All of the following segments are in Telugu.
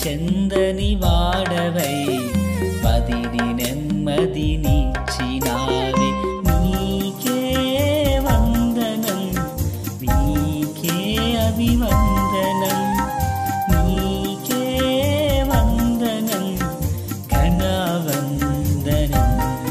చెందని వాడవై పదిని నెమ్మదినిచ్చినావే నీకే వందనం నీకే అభివందనం నీకే వందనం ఘనవందనం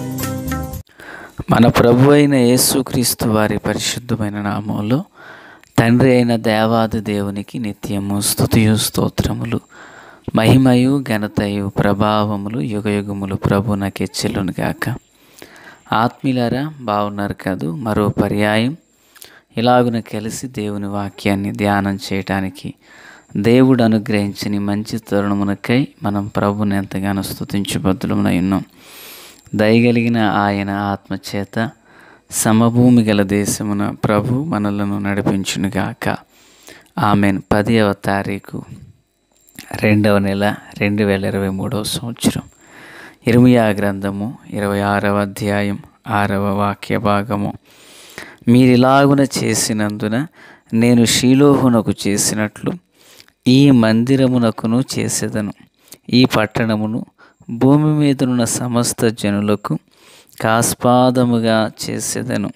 మన ప్రభు అయిన యేసుక్రీస్తు వారి పరిశుద్ధమైన నామంలో తండ్రి అయిన దేవాది దేవునికి నిత్యము స్తుతియు స్తోత్రములు మహిమయు ఘనతయు ప్రభావములు యుగయుగములు ప్రభునకి చెల్లును గాక ఆత్మీయులారా బాగున్నారు కాదు మరో పర్యాయం ఇలాగున కలిసి దేవుని వాక్యాన్ని ధ్యానం చేయటానికి దేవుడు అనుగ్రహించిన ఈ మంచి తరుణమునకై మనం ప్రభుని ఎంతగానో స్తుతించబద్దులమునై ఉన్నాం దయగలిగిన ఆయన ఆత్మచేత సమభూమి గల దేశమున ప్రభు మనలను నడిపించునుగాక ఆమెన్ పదివ తారీఖు రెండవ నెల రెండు వేల ఇరవై మూడవ సంవత్సరం ఇర్మియా గ్రంథము ఇరవై ఆరవ అధ్యాయం ఆరవ వాక్య భాగము మీరిలాగున చేసినందున నేను షీలోహునకు చేసినట్లు ఈ మందిరమునకును చేసేదను ఈ పట్టణమును భూమి మీదనున్న సమస్త జనులకు కాస్పాదముగా చేసేదను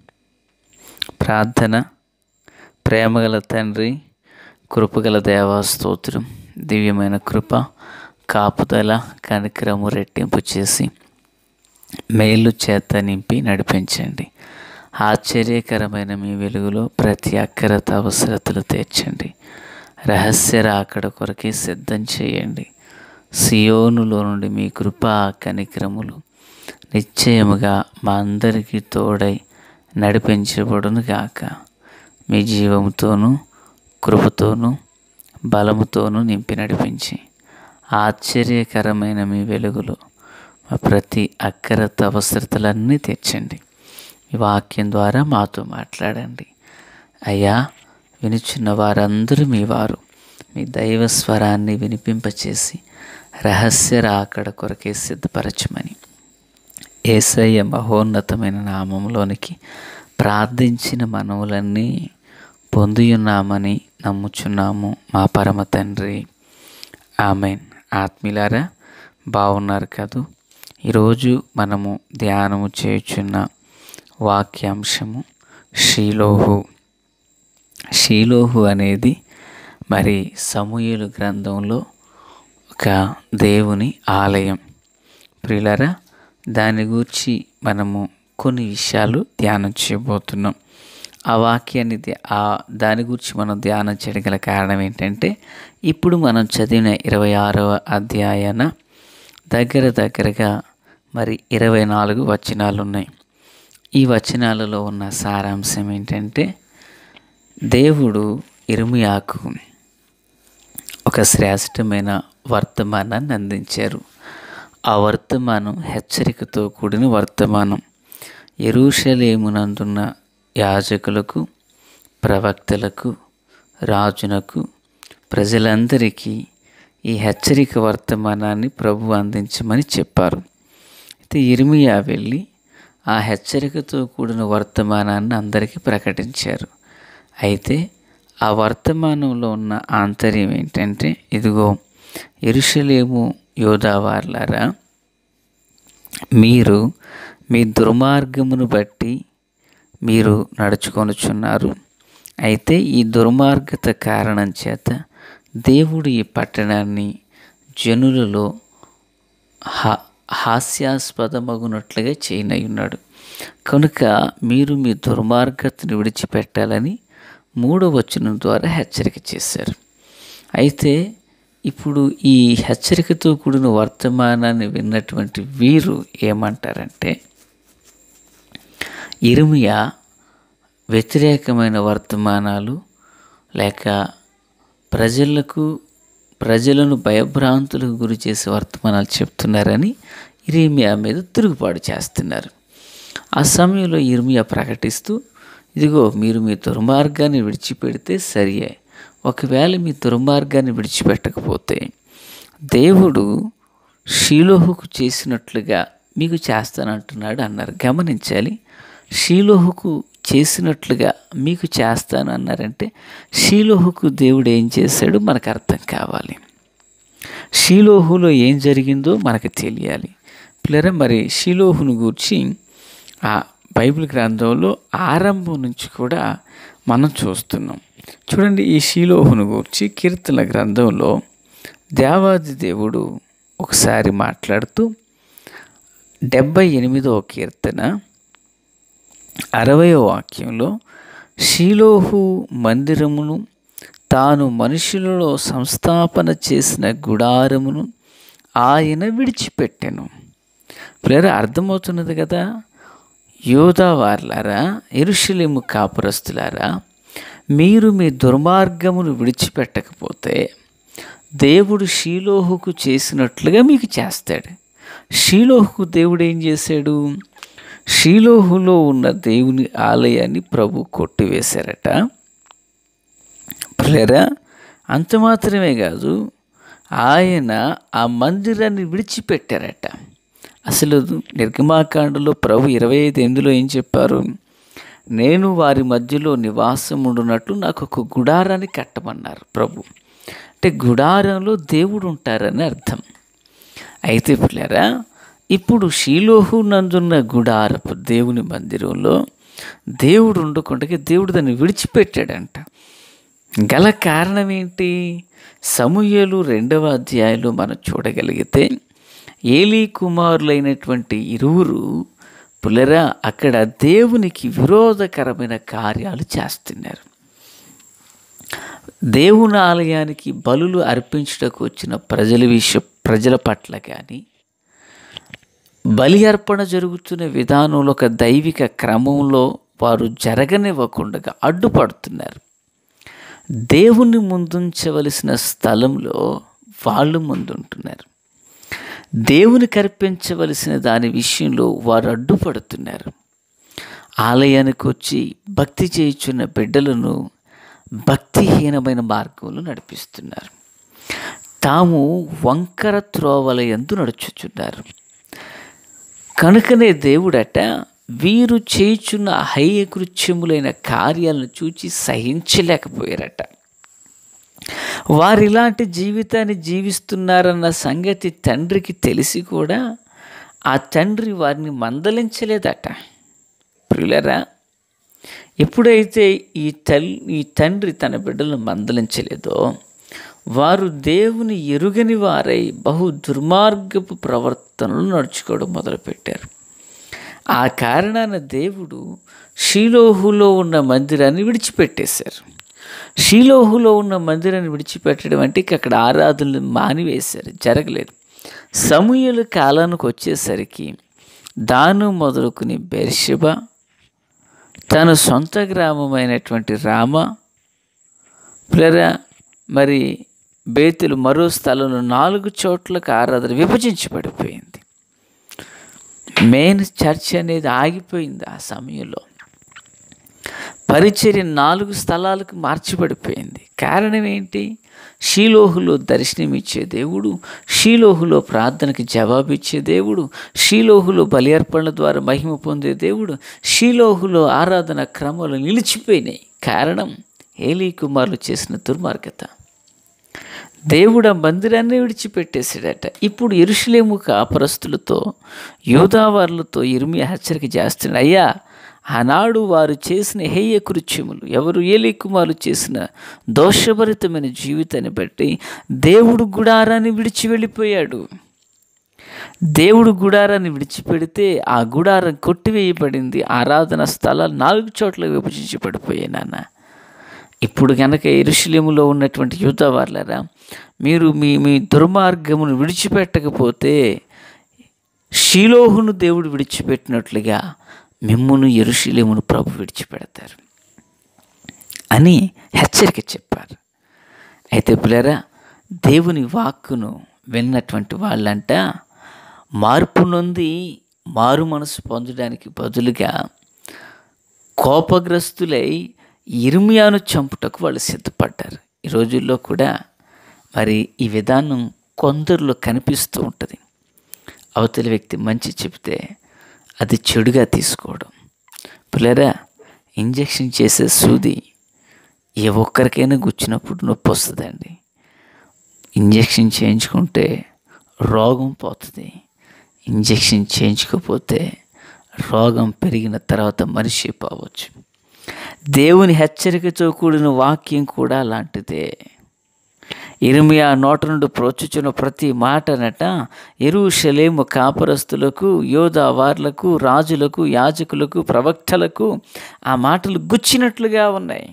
ప్రార్థన ప్రేమగల తండ్రి కృపగల దేవా స్తోత్రం దివ్యమైన కృప కాపుదల కనికరము రెట్టింపు చేసి మేలు చేత నింపి నడిపించండి ఆశ్చర్యకరమైన మీ వెలుగులో ప్రతి అక్కరత అవసరతలు తీర్చండి రహస్య రాకడ కొరకే సిద్ధం చేయండి సియోనులో నుండి మీ కృపా కనికరములు నిశ్చయముగా మా అందరికీ తోడై నడిపించబడును గాక మీ జీవముతోనూ కృపతోనూ బలముతోనూ నింపి నడిపించి ఆశ్చర్యకరమైన మీ వెలుగులో మా ప్రతి అక్కరత అవసరతలన్నీ తీర్చండి మీ వాక్యం ద్వారా మాతో మాట్లాడండి అయ్యా వినుచున్న వారందరూ మీ వారు మీ దైవ స్వరాన్ని వినిపింపచేసి రహస్య రాకడ కొరకే సిద్ధపరచమని ఏసయ్య మహోన్నతమైన నామంలోనికి ప్రార్థించిన మనవులన్నీ పొందియున్నామని నమ్ముచున్నాము మా పరమ తండ్రి ఆమెన్ ఆత్మీలారా బాగున్నారు కదూ ఈరోజు మనము ధ్యానము చేయుచున్న వాక్యాంశము షీలోహు షీలోహు అనేది మరి సమూయేలు గ్రంథంలో ఒక దేవుని ఆలయం ప్రియులరా దాని గురించి మనము కొన్ని విషయాలు ధ్యానం చేయబోతున్నాం ఆ వాక్యాన్ని ధ్యా- ఆ దాని గురించి మనం ధ్యానం చేయడం గల కారణం ఏంటంటే ఇప్పుడు మనం చదివిన ఇరవై ఆరవ అధ్యాయాన దగ్గర దగ్గరగా మరి ఇరవై నాలుగు వచనాలు ఉన్నాయి ఈ వచనాలలో ఉన్న సారాంశం ఏంటంటే దేవుడు ఇర్మియాకు ఒక శ్రేష్టమైన వర్తమానాన్ని అందించారు ఆ వర్తమానం హెచ్చరికతో కూడిన వర్తమానం ఎరుషలేమునందున్న యాజకులకు ప్రవక్తలకు రాజునకు ప్రజలందరికీ ఈ హెచ్చరిక వర్తమానాన్ని ప్రభు అందించమని చెప్పారు అయితే ఇర్మియా వెళ్ళి ఆ హెచ్చరికతో కూడిన వర్తమానాన్ని అందరికీ ప్రకటించారు అయితే ఆ వర్తమానంలో ఉన్న ఆంతర్యం ఏంటంటే ఇదిగో ఎరుషలేము యోధావార్లారా మీరు మీ దుర్మార్గమును బట్టి మీరు నడుచుకొనుచున్నారు అయితే ఈ దుర్మార్గత కారణం చేత దేవుడు ఈ పట్టణాన్ని జనులలో హా హాస్యాస్పదమగునట్లుగా చేయనయ్యున్నాడు కనుక మీరు మీ దుర్మార్గతను విడిచిపెట్టాలని మూడో వచనం ద్వారా హెచ్చరిక చేశారు అయితే ఇప్పుడు ఈ హెచ్చరికతో కూడిన వర్తమానాన్ని విన్నటువంటి వీరు ఏమంటారంటే ఇర్మియా వ్యతిరేకమైన వర్తమానాలు లేక ప్రజలకు ప్రజలను భయభ్రాంతులకు గురి చేసే వర్తమానాలు చెప్తున్నారని ఇర్మియా మీద తిరుగుబాటు చేస్తున్నారు ఆ సమయంలో ఇర్మియా ప్రకటిస్తూ ఇదిగో మీరు మీ దుర్మార్గాన్ని విడిచిపెడితే సరియే ఒకవేళ మీ దుర్మార్గాన్ని విడిచిపెట్టకపోతే దేవుడు షీలోహుకు చేసినట్లుగా మీకు చేస్తానంటున్నాడు అన్నారు గమనించాలి షీలోహుకు చేసినట్లుగా మీకు చేస్తాను అన్నారంటే షీలోహుకు దేవుడు ఏం చేశాడు మనకు అర్థం కావాలి షీలోహులో ఏం జరిగిందో మనకు తెలియాలి పిల్లరా మరి షీలోహును గూర్చి ఆ బైబిల్ గ్రంథంలో ఆరంభం నుంచి కూడా మనం చూస్తున్నాం చూడండి ఈ షీలోహును గూర్చి కీర్తన గ్రంథంలో దేవాది దేవుడు ఒకసారి మాట్లాడుతూ డెబ్భై ఎనిమిదవ కీర్తన అరవయో వాక్యంలో షీలోహు మందిరమును తాను మనుషులలో సంస్థాపన చేసిన గుడారమును ఆయన విడిచిపెట్టెను పిల్లలు అర్థమవుతున్నది కదా యోధా వార్లారా ఎరుషలేము కాపురస్తులారా మీరు మీ దుర్మార్గమును విడిచిపెట్టకపోతే దేవుడు షీలోహుకు చేసినట్లుగా మీకు చేస్తాడు షీలోహుకు దేవుడు ఏం చేశాడు షీలోహులో ఉన్న దేవుని ఆలయాన్ని ప్రభు కొట్టివేశారట పిల్లరా అంత మాత్రమే కాదు ఆయన ఆ మందిరాన్ని విడిచిపెట్టారట అసలు నిర్గమాకాండలో ప్రభు ఇరవై ఐదు ఎనిమిదిలో ఏం చెప్పారు నేను వారి మధ్యలో నివాసం ఉండునట్లు నాకు ఒక గుడారాన్ని కట్టమన్నారు ప్రభు అంటే గుడారంలో దేవుడు ఉంటారని అర్థం అయితే పిల్లరా ఇప్పుడు షీలోహు నందున్న గుడారపు దేవుని మందిరంలో దేవుడు ఉండకుండా దేవుడు దాన్ని విడిచిపెట్టాడంట గల కారణం ఏంటి సమూహలు రెండవ అధ్యాయంలో మనం చూడగలిగితే ఏలీ కుమారులైనటువంటి ఇరువురు పులరా అక్కడ దేవునికి విరోధకరమైన కార్యాలు చేస్తున్నారు దేవుని ఆలయానికి బలులు అర్పించుటకు వచ్చిన ప్రజల విషయ ప్రజల పట్ల కానీ బలి అర్పణ జరుగుతున్న విధానంలో ఒక దైవిక క్రమంలో వారు జరగనివ్వకుండా అడ్డుపడుతున్నారు దేవుని ముందుంచవలసిన స్థలంలో వాళ్ళు ముందుంటున్నారు దేవునికి అర్పించవలసిన దాని విషయంలో వారు అడ్డుపడుతున్నారు ఆలయానికి వచ్చి భక్తి చేయుచున్న బిడ్డలను భక్తిహీనమైన మార్గంలో నడిపిస్తున్నారు తాము వంకర త్రోవల ఎందు నడుచుచున్నారు కనుకనే దేవుడట వీరు చేయుచున్న హైయకృత్యములైన కార్యాలను చూచి సహించలేకపోయారట వారు ఇలాంటి జీవితాన్ని జీవిస్తున్నారన్న సంగతి తండ్రికి తెలిసి కూడా ఆ తండ్రి వారిని మందలించలేదట ప్రియులరా ఎప్పుడైతే ఈ తల్లి ఈ తండ్రి తన బిడ్డలను మందలించలేదో వారు దేవుని ఎరుగని వారై బహు దుర్మార్గపు ప్రవర్తనలు నడుచుకోవడం మొదలుపెట్టారు ఆ కారణాన దేవుడు షీలోహులో ఉన్న మందిరాన్ని విడిచిపెట్టేశారు షీలోహులో ఉన్న మందిరాన్ని విడిచిపెట్టడం అంటే ఇక అక్కడ ఆరాధనలు మానివేశారు జరగలేదు సమూహల కాలానికి వచ్చేసరికి దాను మొదలుకుని బెర్షబ తన సొంత గ్రామమైనటువంటి రామ ప్లరా మరి బేతులు మరో స్థలంలో నాలుగు చోట్లకు ఆరాధన విభజించబడిపోయింది మెయిన్ చర్చ్ అనేది ఆగిపోయింది ఆ సమయంలో పరిచర్య నాలుగు స్థలాలకు మార్చబడిపోయింది కారణం ఏంటి షీలోహులో దర్శనమిచ్చే దేవుడు షీలోహులో ప్రార్థనకి జవాబిచ్చే దేవుడు షీలోహులో బలి అర్పణల ద్వారా మహిమ పొందే దేవుడు షీలోహులో ఆరాధన క్రమాలు నిలిచిపోయినాయి కారణం ఏలీ కుమారులు చేసిన దుర్మార్గత దేవుడు ఆ మందిరాన్ని విడిచిపెట్టేశాడట ఇప్పుడు ఇరుషులేము కాపరస్తులతో యూదావారులతో ఇరిమి హెచ్చరిక చేస్తున్నాడు అయ్యా ఆనాడు వారు చేసిన హేయ కృత్యములు ఎవరు ఏలీ కుమారులు చేసిన దోషభరితమైన జీవితాన్ని బట్టి దేవుడు గుడారాన్ని విడిచి వెళ్ళిపోయాడు దేవుడు గుడారాన్ని విడిచిపెడితే ఆ గుడారం కొట్టివేయబడింది ఆరాధన స్థలాలు నాలుగు చోట్ల విభజించబడిపోయాయి నాన్న ఇప్పుడు కనుక ఎరుషులేములో ఉన్నటువంటి యూత వాళ్ళరా మీరు మీ మీ దుర్మార్గమును విడిచిపెట్టకపోతే షీలోహును దేవుడు విడిచిపెట్టినట్లుగా మిమ్మును ఎరుషులేమును ప్రభు విడిచిపెడతారు అని హెచ్చరిక చెప్పారు అయితే పిల్లరా దేవుని వాక్కును విన్నటువంటి వాళ్ళంట మార్పు నొంది మారు మనసు పొందడానికి బదులుగా కోపగ్రస్తులై ఇర్మియాను చంపుటకు వాళ్ళు సిద్ధపడ్డారు ఈ రోజుల్లో కూడా మరి ఈ విధానం కొందరిలో కనిపిస్తూ ఉంటుంది అవతలి వ్యక్తి మంచి చెప్తే అది చెడుగా తీసుకోవడం పిల్లరా ఇంజెక్షన్ చేసే సూది ఏ ఒక్కరికైనా గుచ్చినప్పుడు నొప్పి వస్తుందండి ఇంజెక్షన్ చేయించుకుంటే రోగం పోతుంది ఇంజెక్షన్ చేయించుకోకపోతే రోగం పెరిగిన తర్వాత మనిషి పోవచ్చు దేవుని హెచ్చరికతో కూడిన వాక్యం కూడా అలాంటిదే ఇరిమియా నోట నుండి ప్రోచుచున్న ప్రతి మాటనట ఎరుషలేము కాపరస్తులకు యోధావార్లకు రాజులకు యాజకులకు ప్రవక్తలకు ఆ మాటలు గుచ్చినట్లుగా ఉన్నాయి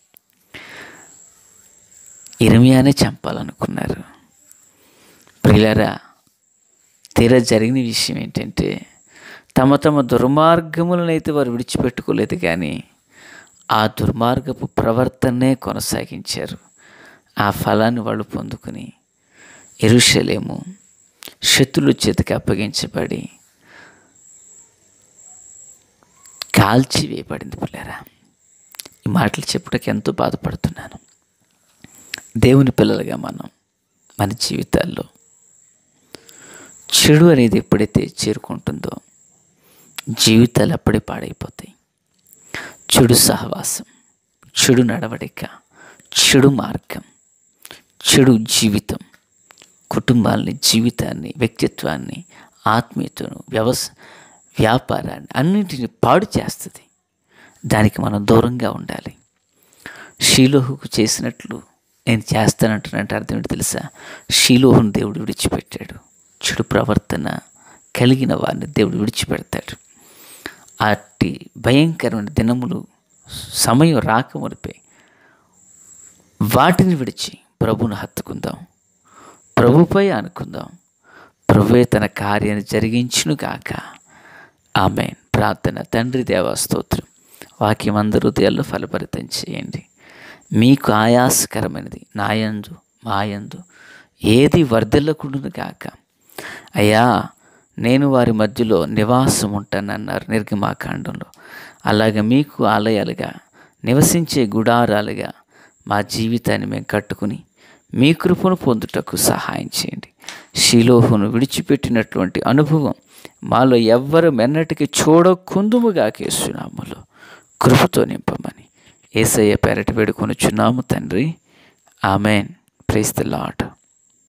ఇరిమియానే చంపాలనుకున్నారు ప్రియులరా తీరా జరిగిన విషయం ఏంటంటే తమ తమ దుర్మార్గములను అయితే వారు విడిచిపెట్టుకోలేదు కానీ ఆ దుర్మార్గపు ప్రవర్తనే కొనసాగించారు ఆ ఫలాన్ని వాళ్ళు పొందుకుని ఎరుషలేము శత్రుల చేతికి అప్పగించబడి కాల్చి వేయబడింది పిల్లరా ఈ మాటలు చెప్పడానికి ఎంతో బాధపడుతున్నాను దేవుని పిల్లలుగా మనం మన జీవితాల్లో చెడు అనేది ఎప్పుడైతే చేరుకుంటుందో జీవితాలు అప్పుడే పాడైపోతాయి చెడు సహవాసం చెడు నడవడిక చెడు మార్గం చెడు జీవితం కుటుంబాన్ని జీవితాన్ని వ్యక్తిత్వాన్ని ఆత్మీయతను వ్యవస వ్యాపారాన్ని అన్నింటిని పాడు చేస్తుంది దానికి మనం దూరంగా ఉండాలి షీలోహుకు చేసినట్లు నేను చేస్తానంటున్నట్టు అర్థం ఏంటి తెలుసా షీలోహును దేవుడు విడిచిపెట్టాడు చెడు ప్రవర్తన కలిగిన వారిని దేవుడు విడిచిపెడతాడు అట్టి భయంకరమైన దినములు సమయం రాకమునిపై వాటిని విడిచి ప్రభును హత్తుకుందాం ప్రభుపై అనుకుందాం ప్రభువే తన కార్యాన్ని జరిగించును గాక ఆమె ప్రార్థన తండ్రి దేవా స్తోత్రం వాక్యం అందరూ హృదయాల్లో ఫలపరితం చేయండి మీకు ఆయాసకరమైనది నాయందు మాయందు ఏది వర్ధిల్లకుండును గాక అయ్యా నేను వారి మధ్యలో నివాసం ఉంటానన్నారు నిర్గమాకాండంలో అలాగే మీకు ఆలయాలుగా నివసించే గుడారాలుగా మా జీవితాన్ని మేము కట్టుకుని మీ కృపను పొందుటకు సహాయం చేయండి శిలోహును విడిచిపెట్టినటువంటి అనుభవం మాలో ఎవ్వరు మెన్నటికి చూడకుందుముగా కేసునాములో కృపతో నింపమని ఏసయ్య పెరటి వేడుకొనుచున్నాము తండ్రి ఆమెన్ ప్రైస్ ద లాడ్